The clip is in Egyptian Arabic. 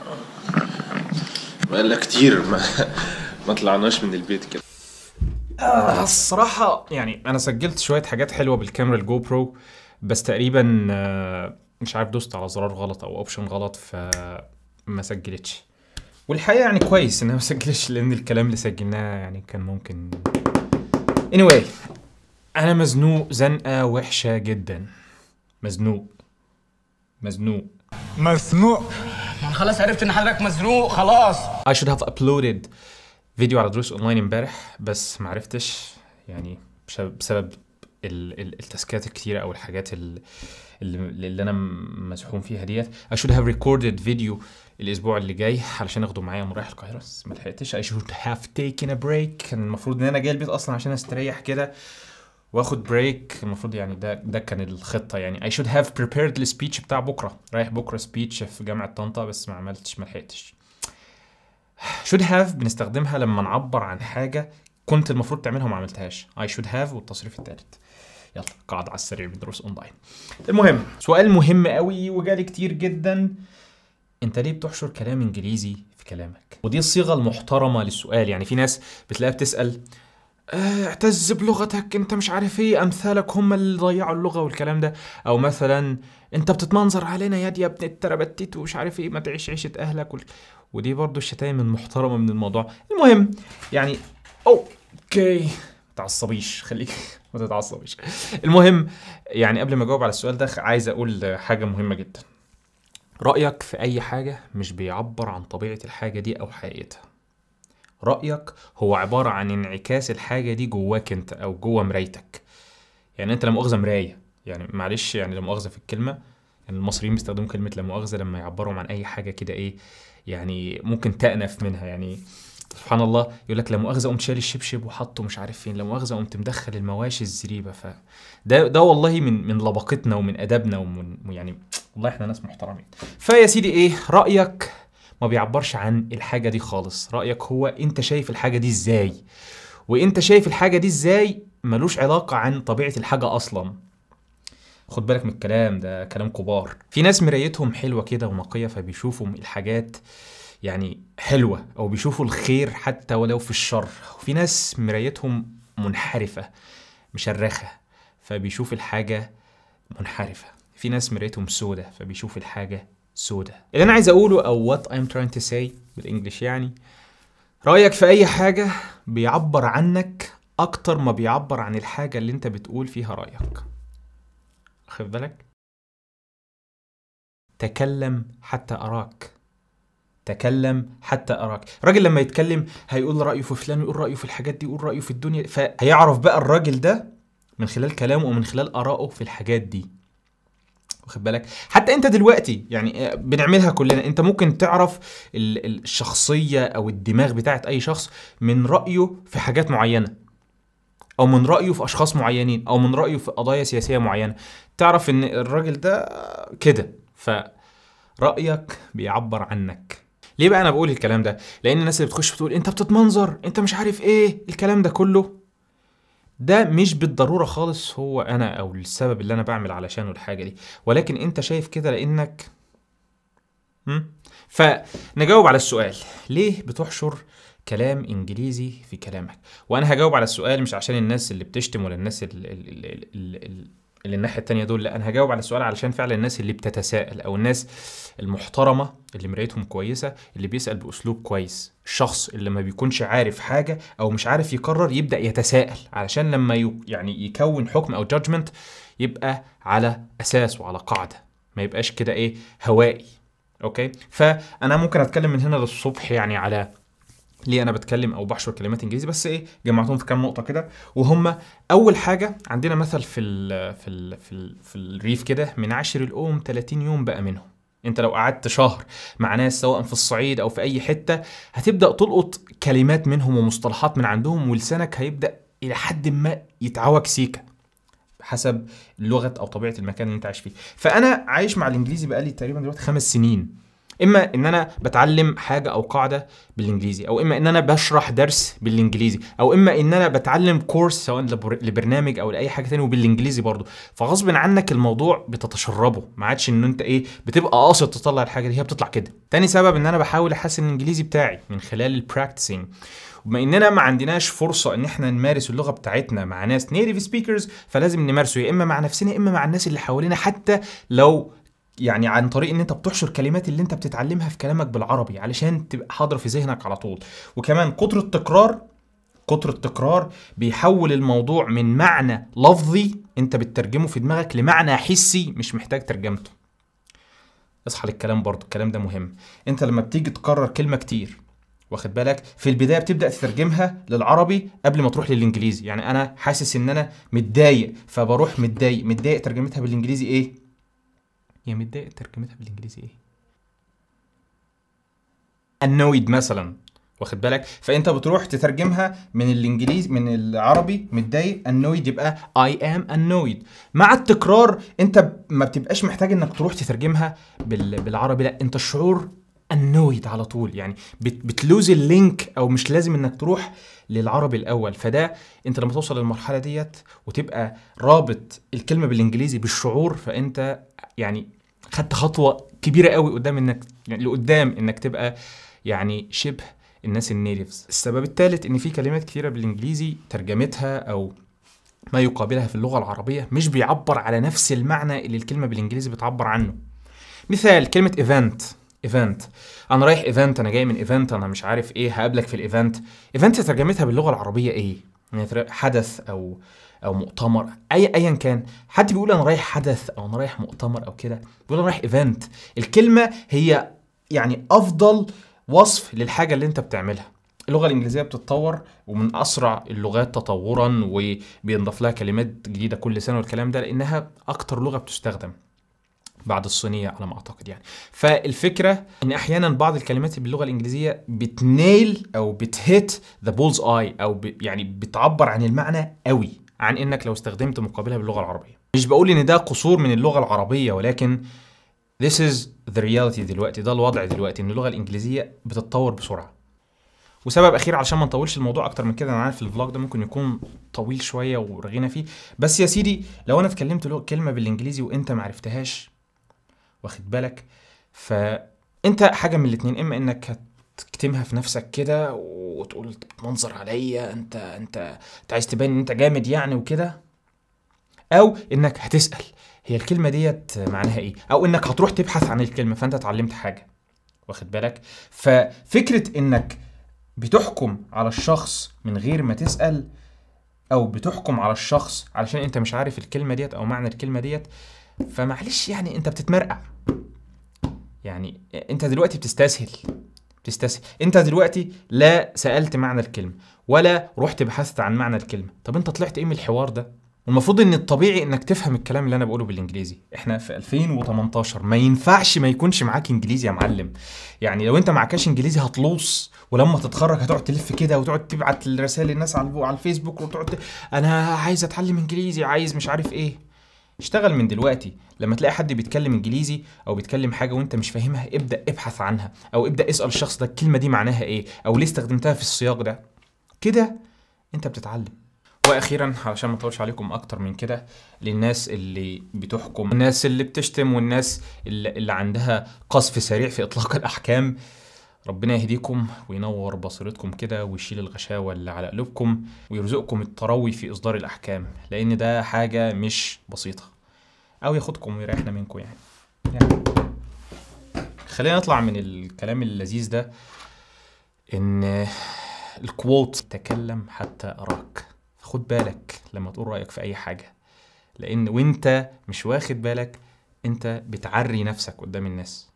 بقالنا كتير ما ما طلعناش من البيت كده آه الصراحة يعني أنا سجلت شوية حاجات حلوة بالكاميرا الجو برو بس تقريبا آه، مش عارف دوست على زرار غلط أو أوبشن غلط فما سجلتش والحقيقة يعني كويس إنها ما سجلتش لأن الكلام اللي سجلناه يعني كان ممكن anyway أنا مزنوق زنقة وحشة جدا مزنوق مزنوق مزنوق ما أنا خلاص عرفت ان حضرتك مزنوق خلاص I should have uploaded فيديو على دروس اونلاين امبارح بس ما عرفتش يعني بسبب, بسبب ال- ال- التاسكات الكتيره او الحاجات ال- اللي, اللي انا م- مسحوم فيها ديت I should have recorded فيديو الاسبوع اللي جاي علشان اخده معايا وانا رايح القاهره بس ما لحقتش I should have taken a break كان المفروض ان انا جاي البيت اصلا عشان استريح كده واخد بريك المفروض يعني ده ده كان الخطه يعني I should have prepared السبيتش بتاع بكره رايح بكره سبيتش في جامعه طنطا بس ما عملتش ما لحقتش should have بنستخدمها لما نعبر عن حاجة كنت المفروض تعملها وما عملتهاش I should have والتصريف الثالث يلا قاعدة على السريع من دروس اونلاين المهم سؤال مهم قوي وجالي كتير جدا انت ليه بتحشر كلام انجليزي في كلامك ودي الصيغة المحترمة للسؤال يعني في ناس بتلاقيها بتسأل "آه، اعتز بلغتك انت مش عارف ايه امثالك هم اللي ضيعوا اللغة والكلام ده او مثلا انت بتتمنظر علينا يا دي يا ابن التربتت ومش عارف ايه ما تعيش عيشة اهلك وال... ودي برضو الشتايم المحترمة من الموضوع المهم يعني اوكي ما تعصبيش خليك ما تتعصبيش المهم يعني قبل ما اجاوب على السؤال ده عايز اقول حاجة مهمة جدا رأيك في أي حاجة مش بيعبر عن طبيعة الحاجة دي أو حقيقتها رأيك هو عبارة عن انعكاس الحاجة دي جواك انت أو جوا مرايتك يعني انت لا مؤاخذة مراية يعني معلش يعني لا مؤاخذة في الكلمة يعني المصريين بيستخدموا كلمة لا مؤاخذة لما يعبروا عن أي حاجة كده إيه يعني ممكن تأنف منها يعني سبحان الله يقول لك لا مؤاخذة قمت شايل الشبشب وحطه مش عارف فين لا مؤاخذة قمت مدخل المواشي الزريبة ف ده ده والله من من لبقتنا ومن أدبنا ومن يعني والله احنا ناس محترمين فيا سيدي ايه رأيك ما بيعبرش عن الحاجة دي خالص رأيك هو انت شايف الحاجة دي ازاي وانت شايف الحاجة دي ازاي ملوش علاقة عن طبيعة الحاجة اصلا خد بالك من الكلام ده كلام كبار في ناس مرايتهم حلوة كده ونقية فبيشوفوا الحاجات يعني حلوة أو بيشوفوا الخير حتى ولو في الشر وفي ناس مرايتهم منحرفة مشرخة فبيشوف الحاجة منحرفة في ناس مرايتهم سودة فبيشوف الحاجة سودة اللي أنا عايز أقوله أو what I'm trying to say بالإنجليش يعني رأيك في أي حاجة بيعبر عنك أكتر ما بيعبر عن الحاجة اللي أنت بتقول فيها رأيك خد بالك تكلم حتى أراك تكلم حتى أراك الراجل لما يتكلم هيقول رأيه في فلان ويقول رأيه في الحاجات دي يقول رأيه في الدنيا فهيعرف بقى الراجل ده من خلال كلامه ومن خلال آرائه في الحاجات دي واخد بالك حتى انت دلوقتي يعني بنعملها كلنا انت ممكن تعرف ال- ال- الشخصية او الدماغ بتاعت اي شخص من رأيه في حاجات معينة او من رأيه في اشخاص معينين او من رأيه في قضايا سياسية معينة تعرف ان الراجل ده كده فرأيك بيعبر عنك ليه بقى انا بقول الكلام ده لان الناس اللي بتخش بتقول انت بتتمنظر انت مش عارف ايه الكلام ده كله ده مش بالضرورة خالص هو أنا أو السبب اللي أنا بعمل علشانه الحاجة دي ولكن أنت شايف كده لأنك هم؟ فنجاوب على السؤال ليه بتحشر كلام إنجليزي في كلامك وأنا هجاوب على السؤال مش عشان الناس اللي بتشتم ولا الناس اللي, اللي, اللي, اللي الناحية التانية دول لا أنا هجاوب على السؤال علشان فعلا الناس اللي بتتساءل أو الناس المحترمة اللي مرايتهم كويسة اللي بيسأل بأسلوب كويس الشخص اللي ما بيكونش عارف حاجة أو مش عارف يقرر يبدأ يتساءل علشان لما ي... يعني يكون حكم أو judgment يبقى على أساس وعلى قاعدة ما يبقاش كده إيه هوائي أوكي فأنا ممكن أتكلم من هنا للصبح يعني على ليه انا بتكلم او بحشر كلمات انجليزي بس ايه جمعتهم في كام نقطه كده وهم اول حاجه عندنا مثل في ال في ال في, ال في الريف كده من عشر الام 30 يوم بقى منهم انت لو قعدت شهر مع ناس سواء في الصعيد او في اي حته هتبدا تلقط كلمات منهم ومصطلحات من عندهم ولسانك هيبدا الى حد ما يتعوج سيكه حسب لغه او طبيعه المكان اللي انت عايش فيه فانا عايش مع الانجليزي بقالي تقريبا دلوقتي خمس سنين اما ان انا بتعلم حاجه او قاعده بالانجليزي او اما ان انا بشرح درس بالانجليزي او اما ان انا بتعلم كورس سواء لبر- لبرنامج او لاي حاجه تانية وبالانجليزي برضه فغصب عنك الموضوع بتتشربه ما عادش ان انت ايه بتبقى قاصد تطلع الحاجه دي هي بتطلع كده تاني سبب ان انا بحاول احسن الانجليزي بتاعي من خلال البراكتسنج وبما اننا ما عندناش فرصه ان احنا نمارس اللغه بتاعتنا مع ناس نيتيف سبيكرز فلازم نمارسه يا اما مع نفسنا يا اما مع الناس اللي حوالينا حتى لو يعني عن طريق ان انت بتحشر كلمات اللي انت بتتعلمها في كلامك بالعربي علشان تبقى حاضره في ذهنك على طول وكمان كتر التكرار كتر التكرار بيحول الموضوع من معنى لفظي انت بتترجمه في دماغك لمعنى حسي مش محتاج ترجمته اصحى للكلام برضه الكلام ده مهم انت لما بتيجي تكرر كلمه كتير واخد بالك في البدايه بتبدا تترجمها للعربي قبل ما تروح للانجليزي يعني انا حاسس ان انا متضايق فبروح متضايق متضايق ترجمتها بالانجليزي ايه يا متضايق ترجمتها بالانجليزي ايه annoyed مثلا واخد بالك فانت بتروح تترجمها من الانجليزي من العربي متضايق annoyed يبقى I am annoyed مع التكرار انت ما بتبقاش محتاج انك تروح تترجمها بال... بالعربي لا انت الشعور annoyed على طول يعني بت... بتلوز اللينك او مش لازم انك تروح للعربي الاول فده انت لما توصل للمرحله ديت وتبقى رابط الكلمه بالانجليزي بالشعور فانت يعني خدت خطوه كبيره قوي قدام انك يعني لقدام انك تبقى يعني شبه الناس النيتيفز السبب الثالث ان في كلمات كتيره بالانجليزي ترجمتها او ما يقابلها في اللغه العربيه مش بيعبر على نفس المعنى اللي الكلمه بالانجليزي بتعبر عنه مثال كلمه ايفنت ايفنت انا رايح ايفنت انا جاي من ايفنت انا مش عارف ايه هقابلك في الايفنت ايفنت ترجمتها باللغه العربيه ايه يعني تر- حدث او او مؤتمر اي ايا كان حد بيقول انا رايح حدث او انا رايح مؤتمر او كده بيقول انا رايح ايفنت الكلمه هي يعني افضل وصف للحاجه اللي انت بتعملها اللغه الانجليزيه بتتطور ومن اسرع اللغات تطورا وبينضاف لها كلمات جديده كل سنه والكلام ده لانها اكتر لغه بتستخدم بعد الصينيه على ما اعتقد يعني فالفكره ان احيانا بعض الكلمات باللغه الانجليزيه بتنيل او بتهت ذا بولز اي او ب يعني بتعبر عن المعنى قوي عن انك لو استخدمت مقابلها باللغه العربيه مش بقول ان ده قصور من اللغه العربيه ولكن This is the reality دلوقتي ده الوضع دلوقتي ان اللغه الانجليزيه بتتطور بسرعه وسبب اخير علشان ما نطولش الموضوع اكتر من كده انا عارف الفلوج ده ممكن يكون طويل شويه ورغينا فيه بس يا سيدي لو انا اتكلمت لغة كلمه بالانجليزي وانت ما عرفتهاش واخد بالك فانت حاجه من الاتنين اما انك هتكتمها في نفسك كده وتقول أنت بتمنظر عليا انت انت انت عايز تبان ان انت جامد يعني وكده او انك هتسال هي الكلمه ديت معناها ايه او انك هتروح تبحث عن الكلمه فانت اتعلمت حاجه واخد بالك ففكره انك بتحكم على الشخص من غير ما تسال او بتحكم على الشخص علشان انت مش عارف الكلمه ديت او معنى الكلمه ديت فمعلش يعني انت بتتمرقع يعني انت دلوقتي بتستسهل بتستسهل انت دلوقتي لا سالت معنى الكلمه ولا رحت بحثت عن معنى الكلمه طب انت طلعت ايه من الحوار ده والمفروض ان الطبيعي انك تفهم الكلام اللي انا بقوله بالانجليزي احنا في 2018 ما ينفعش ما يكونش معاك انجليزي يا معلم يعني لو انت معكاش انجليزي هتلوص ولما تتخرج هتقعد تلف كده وتقعد تبعت الرسائل للناس على على الفيسبوك وتقعد ت- انا عايز اتعلم انجليزي عايز مش عارف ايه اشتغل من دلوقتي لما تلاقي حد بيتكلم انجليزي او بيتكلم حاجه وانت مش فاهمها ابدا ابحث عنها او ابدا اسال الشخص ده الكلمه دي معناها ايه او ليه استخدمتها في السياق ده كده انت بتتعلم واخيرا علشان ما اطولش عليكم اكتر من كده للناس اللي بتحكم الناس اللي بتشتم والناس اللي, اللي عندها قذف سريع في اطلاق الاحكام ربنا يهديكم وينور بصيرتكم كده ويشيل الغشاوة اللي على قلوبكم ويرزقكم التروي في إصدار الأحكام لأن ده حاجة مش بسيطة أو ياخدكم ويريحنا منكم يعني. يعني خلينا نطلع من الكلام اللذيذ ده إن الكووت تكلم حتى أراك خد بالك لما تقول رأيك في أي حاجة لأن وأنت مش واخد بالك أنت بتعري نفسك قدام الناس